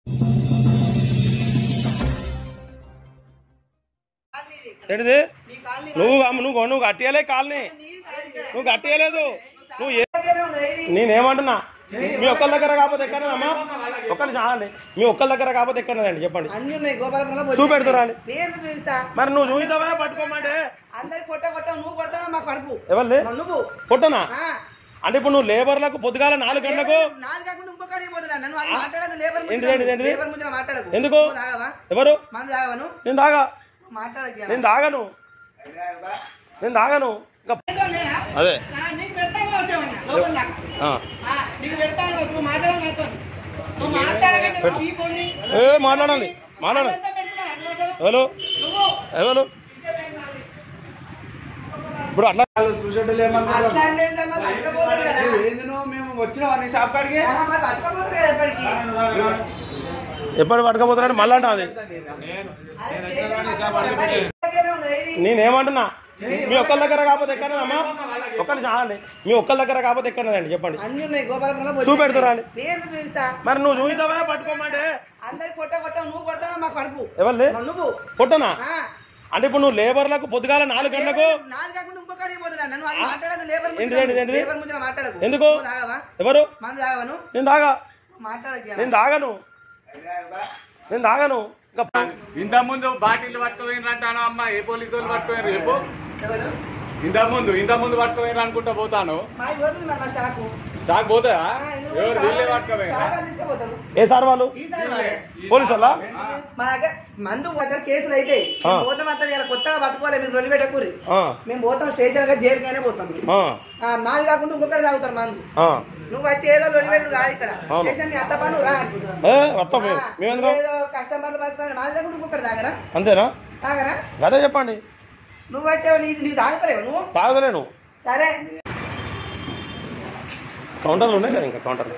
ఏంటిది నువ్వు అమ్మ, నువ్వు నువ్వు కట్టేయలే కాలనీ నువ్వు కట్టేయలేదు నువ్వు ఏ నేనేమంటున్నా మీ ఒక్కరి దగ్గర కాకపోతే ఎక్కడదమ్మా ఒక్కరి చాలండి మీ ఒక్కరి దగ్గర కాకపోతే ఎక్కడదండి చెప్పండి అన్ని ఉన్నాయి గోపాలపురంలో చూపెడుతురా అండి పేరు చూపిస్తా మరి నువ్వు చూద్దామా పట్టుకోమంటే అందరికి కొట్ట కొట్ట నువ్వు కొడతావా మా కడుపు ఎవరిది నువ్వు కొట్టనా ఆ, అంటే ఇప్పుడు నువ్వు లేబర్లకు పొద్దుగాల నాలుగు గంటలకు నాది కాకుండా ఇంకొక కాడికి పోతున్నా నన్ను వాళ్ళు మాట్లాడదు లేబర్ ఏంటిది, ఏంటిది, ఏంటిది? లేబర్ ముందు మాట్లాడకు ఎందుకు? నువ్వు తాగవా ఎవరు మంది తాగవను నేను తాగా మాట్లాడకి నేను తాగను నేను తాగను ఇంకా అదే నీకు పెడతాను వచ్చావన్నా లోపల దాకా. ఆ. ఆ, నీకు పెడతాను వచ్చి నువ్వు మాట్లాడవు నాతో నువ్వు మాట్లాడకంటే నువ్వు ఈ ఫోన్ని ఏ మాట్లాడండి మాట్లాడండి ఎంత పెట్టుకున్నా అసలు ఎవరు నువ్వు ఎవరు ఇప్పుడు అట్లా చూసేటోళ్ళు ఏమనుకుంటారు? అట్లా లేదమ్మా పట్టుకపోతారు కదా ఏంది నువ్వు మేము వచ్చినావా నీ షాప్ కాడికి ఆ, మరి పట్టుకపోతారు కదా ఎప్పటికీ ఎప్పుడు పట్టుకపోతున్నాడు మళ్ళీ అంటే అది అరే, స్టేషన్ పట్టుకోవాలి. దగ్గరే ఉన్నది. ఇది నేనేమంటున్నా మీ ఒక్కరి దగ్గర కాకపోతే ఎక్కడదమ్మా ఒక్కరి చాలండి మీ ఒక్కరి దగ్గర కాకపోతే ఎక్కడదండి చెప్పండి అన్ని ఉన్నాయి గోపాలపురంలో చూపెడుతురా అండి పేరు చూపిస్తా మరి నువ్వు చూద్దామా పట్టుకోమంటే అందరికి కొట్ట కొట్ట నువ్వు కొడతావా మా కడుపు ఎవరిది నువ్వు కొట్టనా ఆ, అంటే ఇప్పుడు నువ్వు లేబర్లకు పొద్దుగాల నాలుగు గంటలకు నాది కాకుండా ఇంకొక కాడికి పోతున్నా నన్ను వాళ్ళు మాట్లాడదు లేబర్ ముందు ఏంటిది, ఏంటిది, ఏంటిది? లేబర్ ముందు మాట్లాడకు ఎందుకు? నువ్వు తాగవా ఎవరు మంది తాగవను నేను తాగా మాట్లాడకి నేను తాగను నేను తాగను ఇంకా ఇంత ముందు బాటిల్ పట్టుకోపోయినట్టాను అమ్మ ఏ పోలీసు వాళ్ళు పట్టుకోయారు రేపు ఇంత ముందు ఇంత ముందు పట్టుకోపోయిన అనుకుంటా పోతాను మా పోతుంది మరి మా స్టాకు స్టాక్ పోతాయా ఆ, ఎందుకు? ఎవరు వీళ్ళే పట్టుకోపోయినా స్టాక్ అది తీసుకుపోతారు ఏ సార్ వాళ్ళు ఈసారి వాళ్ళే. పోలీసు వాళ్ళ మా దగ్గర మందు దగ్గర కేసులు అయితే ఆ. పోతాం అంతా ఇలా కొత్తగా పట్టుకోవాలి మీరు రొలి పెట్టకూరి ఆ, మేము పోతాం స్టేషన్ గా జైలుకైనా పోతాం ఆ, ఆ, నాది కాకుండా ఇంకొకటి తాగుతారు మందు ఆ. నువ్వు వచ్చి ఏదో లొలి పెట్టు కాదు ఇక్కడ అవును. స్టేషన్ నీ అత్త పని రా ఏ వస్తాం మేము మేము ఎందుకు ఏదో కస్టమర్లు పడుతున్నాడు నాది కాకుండా ఇంకొకటి తాగరా అంతేనా తాగరా అదే చెప్పండి నువ్వు వచ్చావు నీ నీ తాగుతలేవు నువ్వు తాగలేను సరే కౌంటర్లు ఉన్నాయి కదా ఇంకా కౌంటర్లు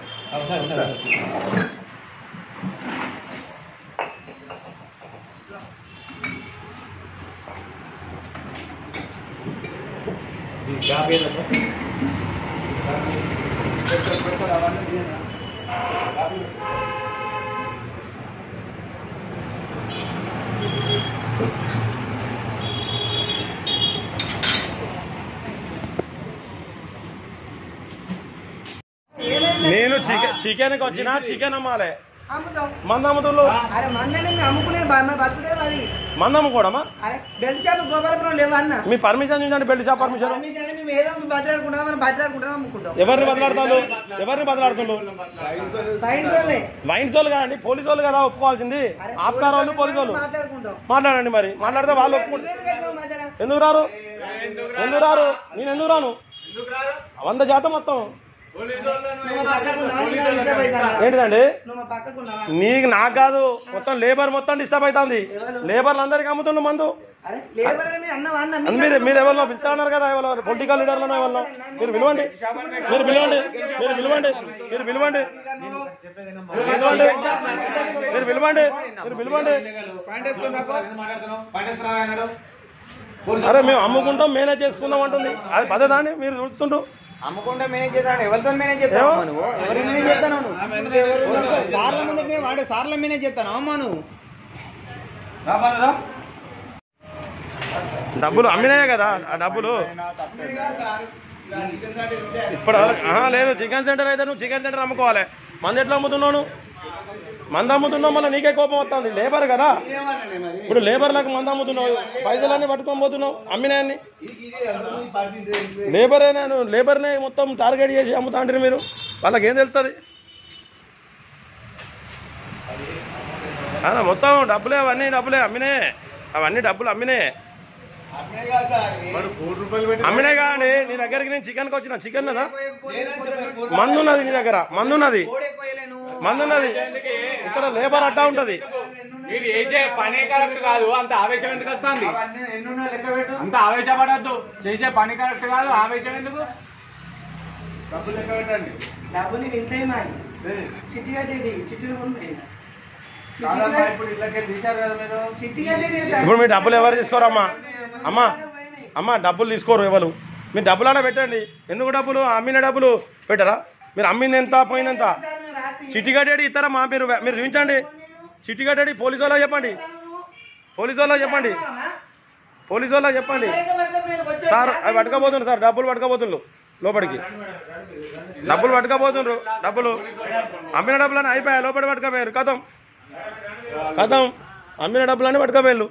నేను చికెన్ చికెన్కి వచ్చిన చికెన్ అమ్మాలి అమ్ముతాం మంద అమ్ముతుళ్ళు అరే మందని మేము అమ్ముకునే మా బతుకుదే మరి మంద అమ్ముకోవడమా అరే బెల్ట్ షాప్ గోపాలపురం లేవు అన్న మీ పర్మిషన్ చూడండి బెల్ట్ షాప్ పర్మిషన్ పర్మిషన్ అంటే మేము ఏదో బద్దలాడుకుంటాం మనం బద్దలాడుకుంటాం అమ్ముకుంటాం ఎవరిని బదలాడతాడు ఎవరిని బదలాడుతుండు సైన్స్లోనే వైన్స్ వాళ్ళు కాదండి పోలీసు వాళ్ళు కదా ఒప్పుకోవాల్సింది ఆప్కార్ వాళ్ళు పోలీసు వాళ్ళు మాట్లాడుకుంటాం మాట్లాడండి మరి మాట్లాడితే వాళ్ళు ఒప్పుకుంటారు ఎందుకు రారు ఎందుకు రారు నేను ఎందుకు రాను ఎందుకు రారు వంద శాతం మొత్తం పోలీసు వాళ్ళను నువ్వు మా పక్కకున్నావా? ఇంకా డిస్టర్బ్ అవుతావా? ఏంటిదండి నువ్వు మా పక్కకున్నావా? నీకు నాకు కాదు మొత్తం లేబర్ మొత్తం డిస్టర్బ్ అవుతుంది లేబర్లు అందరికి అమ్ముతుండు మందు అరే లేబర్ అని మీరు అన్నావా అన్న? అని మీరు మీరు ఎవరిలో పిలుస్తా ఉన్నారు కదా ఎవరో పొలిటికల్ లీడర్లను ఎవరిలో మీరు పిలవండి మీరు పిలవండి మీరు పిలవండి మీరు పిలవండి మీరు పిలవండి మీరు పిలవండి మీరు పిలవండి అరే మేము అమ్ముకుంటాం మేనేజ్ చేసుకుందాం అంటుంది అది పద్ధతి అండి మీరు చూస్తుంటూ అమ్మకుండా మేనేజ్ చేస్తాను ఎవరితో మేనేజ్ చేస్తాను ఏమో? నువ్వు ఎవరిని మేనేజ్ చేస్తాను నువ్వు సార్ల ముందు వాడే సార్ల మేనేజ్ చేస్తాను అమ్మా నువ్వు డబ్బులు అమ్మినాయే కదా ఆ డబ్బులు ఇప్పుడు లేదు చికెన్ సెంటర్ అయితే నువ్వు చికెన్ సెంటర్ అమ్ముకోవాలి మంది ఎట్లా అమ్ముతున్నావు నువ్వు? మంది అమ్ముతున్నావు మళ్ళీ నీకే కోపం వస్తుంది లేబర్ కదా ఇప్పుడు లేబర్లకు మంది అమ్ముతున్నావు పైసలన్నీ పట్టుకొని పోతున్నావు అమ్మినాయన్ని లేబరే నేను లేబర్నే మొత్తం టార్గెట్ చేసి అమ్ముతా అంటారు మీరు వాళ్ళకి ఏం తెలుస్తుంది అలా మొత్తం డబ్బులే అవన్నీ డబ్బులే అమ్మినే అవన్నీ డబ్బులు అమ్మినే అమ్మినే కానీ నీ దగ్గరికి నేను చికెన్కి వచ్చిన చికెన్ కదా మందు ఉన్నది నీ దగ్గర మందు ఉన్నది మందు ఉన్నది ఇక్కడ లేబర్ అడ్డా ఉంటది మీరు చేసే పనే కరెక్ట్ కాదు అంత ఆవేశం ఎందుకు వస్తుంది లెక్క పెట్టు అంత ఆవేశపడద్దు చేసే పని కరెక్ట్ కాదు ఆవేశం ఎందుకు డబ్బులు లెక్క పెట్టండి డబ్బులు ఇవి ఇంతేం మాది. చిట్టి కట్టేది చిట్టీలు కూడా ఉన్నాయి. కాదమ్మా, ఇప్పుడు ఇళ్ళకే తీశారు కదా మీరు చిట్టి కట్టేది ఇప్పుడు మీ డబ్బులు ఎవరు తీసుకోరమ్మా అమ్మా అమ్మా డబ్బులు తీసుకోరు ఎవరు మీరు డబ్బులు ఆడ పెట్టండి ఎందుకు డబ్బులు అమ్మిన డబ్బులు పెట్టరా మీరు అమ్మింది ఎంత పోయింది ఎంత సార్ మేము చిట్టి కట్టేది ఇస్తారమ్మా మీరు మీరు చూపించండి చిట్టి కట్టేది పోలీసు వాళ్ళకి చెప్పండి పోలీసు వాళ్ళకి చెప్పండి పోలీసు వాళ్ళకి చెప్పండి సార్ అవి పట్టుకపోతుండ్రు సార్ డబ్బులు పట్టుకపోతుండ్రు లోపలికి డబ్బులు పట్టుకపోతుండ్రు డబ్బులు అమ్మిన డబ్బులని అయిపోయాయి లోపలి పట్టుకపోయారు కథం కథం అమ్మిన డబ్బులన్నీ పట్టుకపోయారు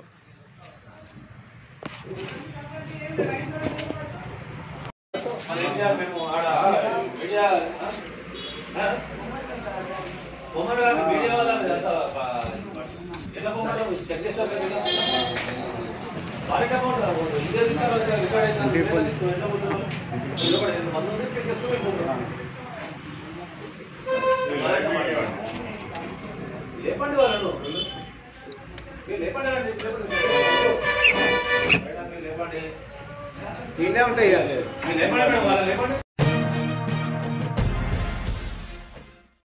నిన్నే ఉంటాయి ఇక. లేపండి